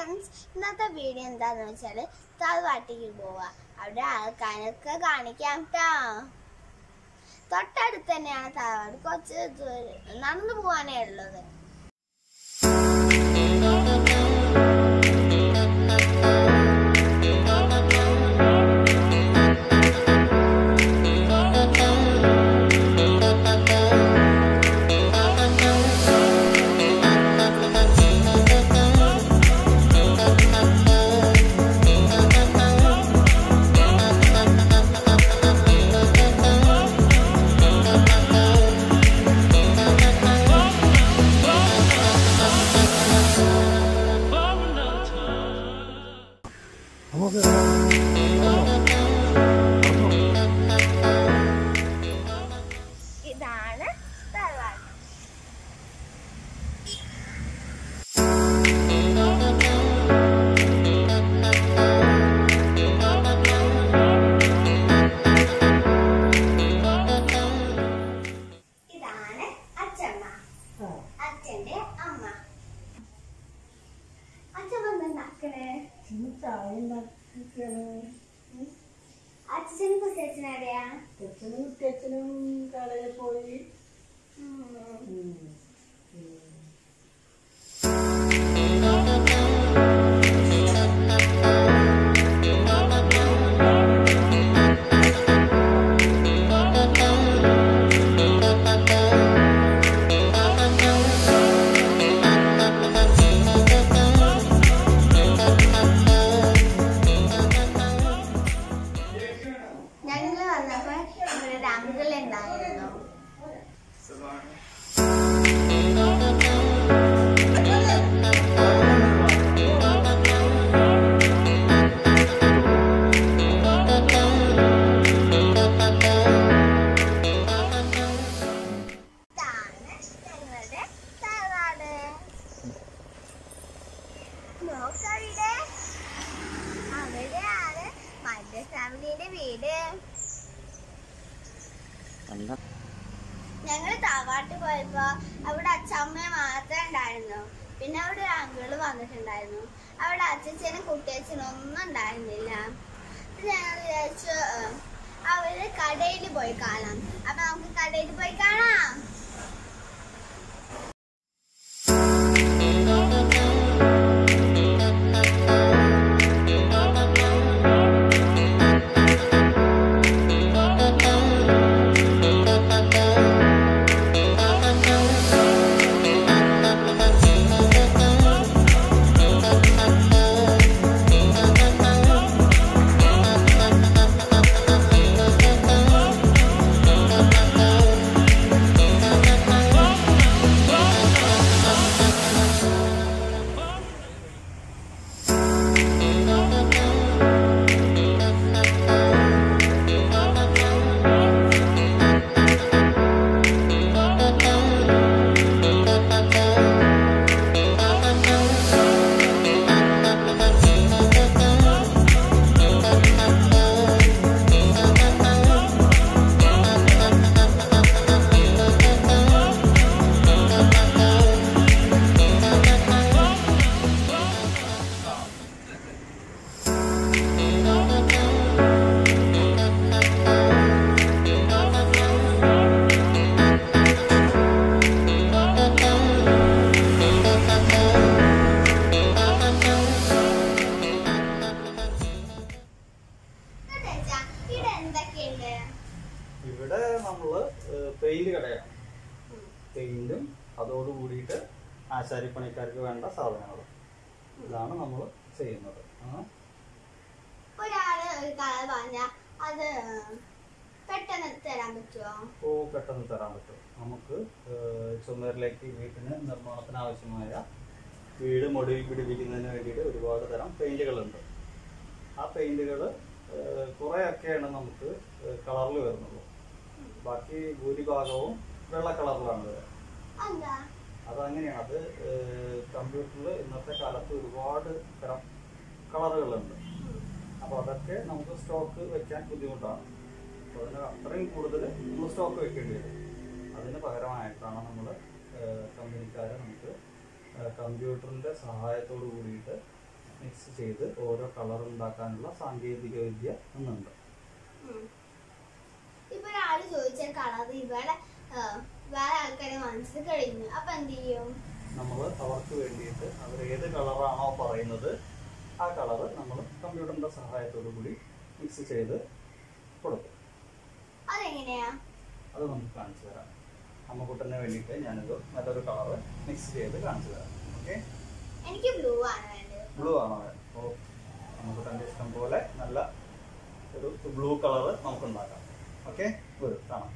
Friends ഇന്നത്തെ video എന്താന്ന് വെച്ചാൽ തറവാട്ടിക്ക് പോവാ അവിടെ ആൾക്കാരൊക്കെ കാണിക്കാം കേട്ടോ തൊട്ടടുത്ത് തന്നെയാണ് തറവാട് കുറച്ച് ദൂരം നടന്നു പോവാനേ ഉള്ളത് നമുക്ക് ഇതാണ് തറവാട് ഇതാണ് അച്ഛമ്മ അച്ഛന്റെ അമ്മ അച്ഛൻ വന്നുണ്ടാക്കണേ അച്ഛൻ കുട്ടിയച്ഛൻ എവിടെയാ അച്ഛനും കുട്ടിയച്ഛനും കടയിൽ പോയി ഞങ്ങള് വന്നപ്പോ ഇവിടെ ഒരു അങ്കിൾ ഉണ്ടായിരുന്നു ഇതാണ് ഞങ്ങളുടെ തറവാട് നോക്കവിടെ അവിടെയാണ് മറ്റേ ഫാമിലിന്റെ വീട് ഞങ്ങൾ തറവാട്ട് പോയപ്പോ അവിടെ അച്ഛമ്മ മാത്രമേ ഉണ്ടായിരുന്നു പിന്നെ അവിടെ ഒരു അങ്കിള് വന്നിട്ടുണ്ടായിരുന്നു അവിടെ അച്ഛനും കുട്ടിയച്ഛനും ഒന്നും ഉണ്ടായിരുന്നില്ല പിന്നെ ഞങ്ങൾ വിചാരിച്ചു ഏഹ്, അവര് കടയിൽ പോയി കാണാം അപ്പൊ നമുക്ക് കടയിൽ പോയി കാണാം കുട്ടിയച്ഛാ, ഇവിടെ എന്തൊക്കെയുണ്ട് ഇവിടെ നമ്മള് പെയിന്റ് കടയാണ് പെയിന്റും അതോട് കൂടിയിട്ട് ആശാരിപ്പണിക്കാർക്ക് വേണ്ട സാധനങ്ങൾ ഇതാണ് നമ്മൾ ചെയ്യുന്നത് ആ. ഒരാള് ഒരു കളർ പറഞ്ഞ അത് പെട്ടെന്ന് തരാൻ പറ്റുമോ ഓ പെട്ടെന്ന് തരാൻ പറ്റും നമുക്ക് ഏഹ്, ചുമരിലേക്ക് വീട്ടിന് നിർമ്മാണത്തിന് ആവശ്യമായ വീട് മൊടിയിൽ പിടിപ്പിക്കുന്നതിന് വേണ്ടിയിട്ട് ഒരുപാട് തരം പെയിന്റുകളുണ്ട് ആ പെയിന്റുകൾ കുറേയൊക്കെയാണ് നമുക്ക് കളറിൽ വരുന്നുള്ളൂ ബാക്കി ഭൂരിഭാഗവും വെള്ള കളറിലാണ് വരിക എന്താ അതങ്ങനെയാണ് അത് കമ്പ്യൂട്ടറിൽ ഇന്നത്തെ കാലത്ത് ഒരുപാട് തരം കളറുകളുണ്ട് അപ്പോൾ അതൊക്കെ നമുക്ക് സ്റ്റോക്ക് വെക്കാൻ ബുദ്ധിമുട്ടാണ് അപ്പോൾ അതിന് അത്രയും കൂടുതൽ നമ്മൾ സ്റ്റോക്ക് വെക്കേണ്ടി വരും അതിന് പകരമായിട്ടാണ് നമ്മൾ കമ്പനിക്കാർ നമുക്ക് കമ്പ്യൂട്ടറിൻ്റെ സഹായത്തോട് കൂടിയിട്ട് മിക്സ് ചെയ്ത് ഓരോ കളർ ഉണ്ടാക്കാനുള്ള സാങ്കേതിക വിദ്യ ഒന്നുണ്ട് ഉം. ഇപ്പൊ ഒരാള് ചോദിച്ച കളർ ഇവിടെ ആ, വേറെ ആൾക്കാരെ മനസ്സിൽ കഴിഞ്ഞു അപ്പൊ എന്ത് ചെയ്യും നമ്മൾ അവർക്ക് വേണ്ടിയിട്ട് അവർ ഏത് കളറാണോ പറയുന്നത് ആ കളർ നമ്മൾ കമ്പ്യൂട്ടറിൻ്റെ സഹായത്തോടു കൂടി മിക്സ് ചെയ്ത് കൊടുക്കും അതെങ്ങനെയാ അത് നമുക്ക് കാണിച്ചു തരാം അമ്മക്കുട്ടന് വേണ്ടിയിട്ട് ഞാനിത് നല്ലൊരു കളർ മിക്സ് ചെയ്ത് കാണിച്ചു തരാം ഓക്കെ എനിക്ക് ബ്ലൂ ആണ് വേണ്ടത് ബ്ലൂ ആണോ അപ്പോൾ അമ്മക്കുട്ടൻ്റെ ഇഷ്ടം പോലെ നല്ല ഒരു ബ്ലൂ കളർ നമുക്ക് ഉണ്ടാക്കാം ഓക്കെ വരും കാണാം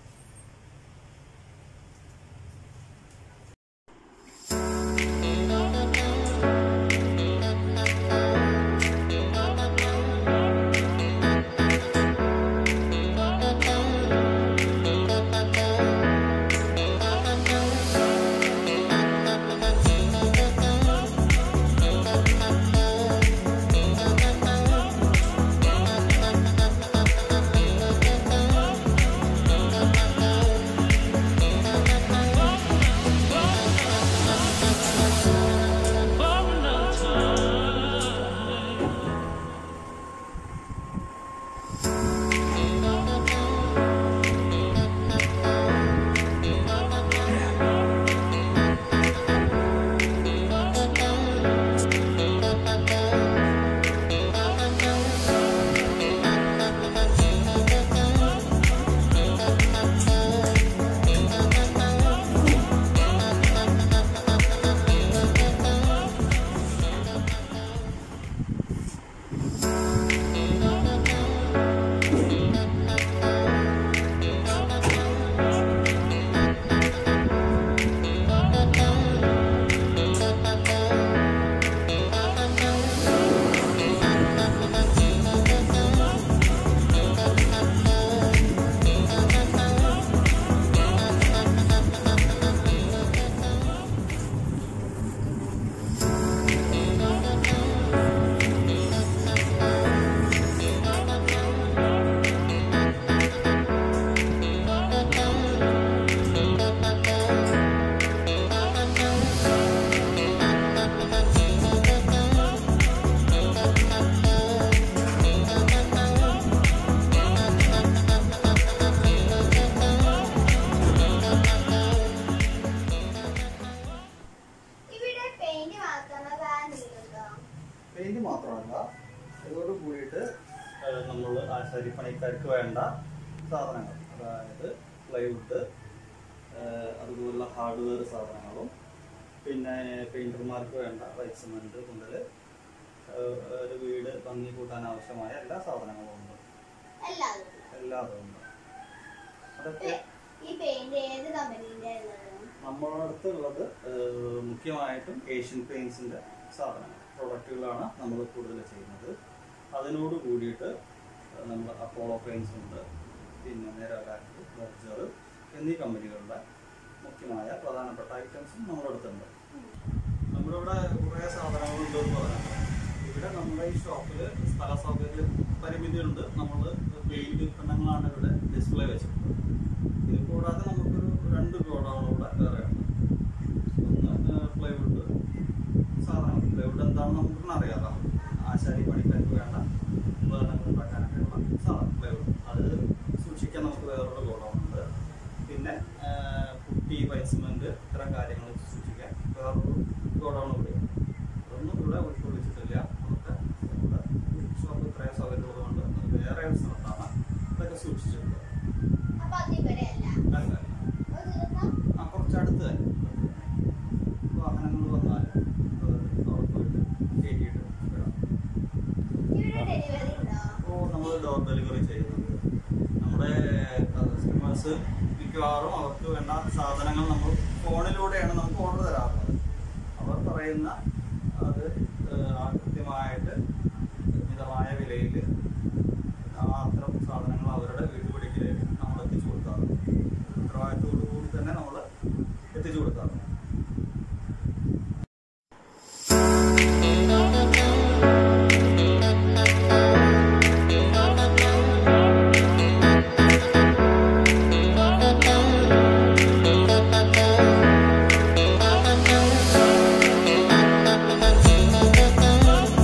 ഇവിടെ പെയിന്റ് മാത്രമേ വേറെ എന്തെങ്കിലുമുണ്ടോ പെയിന്റ് മാത്രമല്ല ഇതോട് കൂടിയിട്ട് നമ്മൾ ആശാരിപ്പണിക്കാർക്ക് വേണ്ട സാധനങ്ങൾ അതായത് പ്ലൈവുഡ് അതുപോലുള്ള ഹാർഡ്വെയർ സാധനങ്ങളും പിന്നെ പെയിന്റർമാർക്ക് വേണ്ട വൈറ്റ് സിമെന്റ് മുതൽ ഒരു വീട് ഭംഗി കൂട്ടാൻ ആവശ്യമായ എല്ലാ സാധനങ്ങളും ഉണ്ട് എല്ലാതും എല്ലാതും ഉണ്ട് അതൊക്കെ ഈ പെയിന്റ് ഏത് കമ്പനീന്റെ ഉള്ളത് നമ്മുടെ അടുത്തുള്ളത് ഏഹ്, മുഖ്യമായിട്ടും ഏഷ്യൻ പെയിൻസിന്റെ സാധനങ്ങൾ പ്രൊഡക്റ്റുകളാണ് നമ്മൾ കൂടുതൽ ചെയ്യുന്നത് അതിനോട് കൂടിയിട്ട് നമ്മൾ അപ്പോളോ പെയിൻസ് ഉണ്ട് പിന്നെ നേരാലാക്ക് ബർജർ എന്നീ കമ്പനികളുടെ മുഖ്യമായ പ്രധാനപ്പെട്ട ഐറ്റംസും നമ്മുടെ അടുത്തുണ്ട് നമ്മുടെ ഇവിടെ കുറേ സാധനങ്ങളുണ്ട് എന്ന് പറഞ്ഞത് ഇവിടെ നമ്മുടെ ഈ ഷോപ്പിൽ സ്ഥല സൗകര്യ പരിമിതിയുണ്ട് നമ്മൾ പെയിന്റ് ഉൽപ്പന്നങ്ങളാണ് ഇവിടെ ഡിസ്പ്ലേ വെച്ചിട്ടുള്ളത് ഇത് കൂടാതെ നമുക്കൊരു രണ്ട് ഗോഡൗൺ ഇവിടെ വേറെ ഉണ്ട് ഒന്ന് പ്ലൈവുഡ് സാധനം പ്ലൈവുഡ് എന്താണെന്ന് നമുക്കൊന്നും അറിയാലോ ആശാരി പണിക്കാർക്ക് വേണ്ട ഉപകരണങ്ങൾ ഉണ്ടാക്കാനൊക്കെയുള്ള സാധനം പ്ലൈവുഡ് അത് സൂക്ഷിക്കാൻ നമുക്ക് വേറൊരു ഗോഡൗൺ ഉണ്ട് പിന്നെ ആ, പുട്ടി വൈസ്മെന്റ് ഇത്തരം കാര്യങ്ങൾ സൂക്ഷിക്കാൻ വേറൊരു ഗോഡൗൺ ഇവിടെ ഉണ്ട് അതൊന്നും ഇവിടെ ഉൾക്കൊള്ളിച്ചിട്ടില്ല നമുക്ക് ഇവിടെ ഷോപ്പ് ഇത്രയും സൗകര്യമുള്ളതുകൊണ്ട് അത് വേറെ ഒരു സ്ഥലത്താണ് ഇതൊക്കെ സൂക്ഷിച്ചിട്ടുള്ളത് അപ്പൊ അത് ഇവിടെ അല്ല അല്ല ഒരു ദിവസം ആ കുറച്ചടുത്ത് തന്നെ വാഹനങ്ങൾ വന്നാൽ അവിടെ പോയിട്ട് കയറ്റിയിട്ട് വിടാം ഇവിടെ ഡെലിവറി ഉണ്ടോ അപ്പോൾ നമ്മൾ ഡോർ ഡെലിവറി ചെയ്യുന്നുണ്ട് നമ്മുടെ കസ്റ്റമേഴ്സ് മിക്കവാറും അവർക്ക് വേണ്ട സാധനങ്ങൾ നമ്മൾ ഫോണിലൂടെയാണ് നമുക്ക് ഓർഡർ തരാറുള്ളത് അവർ പറയുന്ന അത് ഏഹ്, ആ കൃത്യമായിട്ട് മിതമായ വിലയിൽ ആ അത്തരം സാധനങ്ങൾ അവരുടെ വീട്ടുപടിക്കിലേക്ക് നമ്മൾ എത്തിച്ചു കൊടുക്കാറുണ്ട് ഉത്തരവാദിത്തോടു കൂടി തന്നെ നമ്മൾ എത്തിച്ചു കൊടുക്കാറുണ്ട് ആ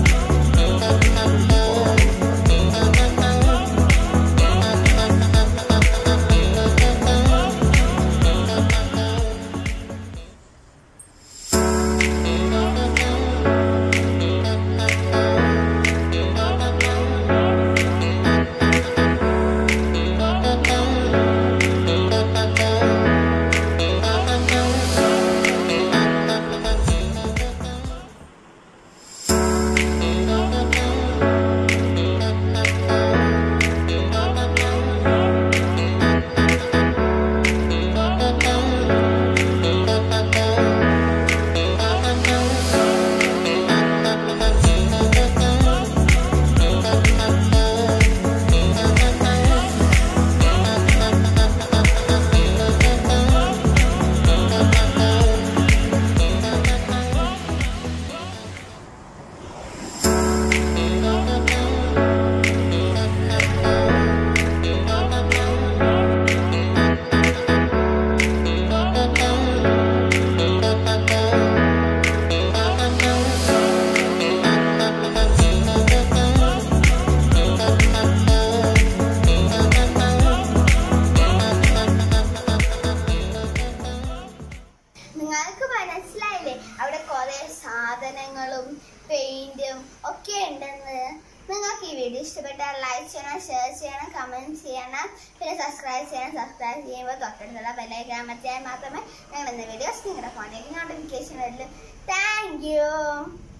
മനസ്സിലായില്ലേ അവിടെ കുറെ സാധനങ്ങളും പെയിന്റും ഒക്കെ ഉണ്ടെന്ന് നിങ്ങൾക്ക് ഈ വീഡിയോ ഇഷ്ടപ്പെട്ടാൽ ലൈക്ക് ചെയ്യണം ഷെയർ ചെയ്യണം കമന്റ് ചെയ്യണം പിന്നെ സബ്സ്ക്രൈബ് ചെയ്യണം സബ്സ്ക്രൈബ് ചെയ്യുമ്പോൾ തൊട്ടടുത്തുള്ള ബെല്ലൈക്കാൻ അമർത്തിയാൽ മാത്രമേ ഞങ്ങൾ ഇന്ന വീഡിയോസ് നിങ്ങളുടെ ഫോണിലേക്ക് നോട്ടിഫിക്കേഷൻ വരുള്ളൂ താങ്ക് യു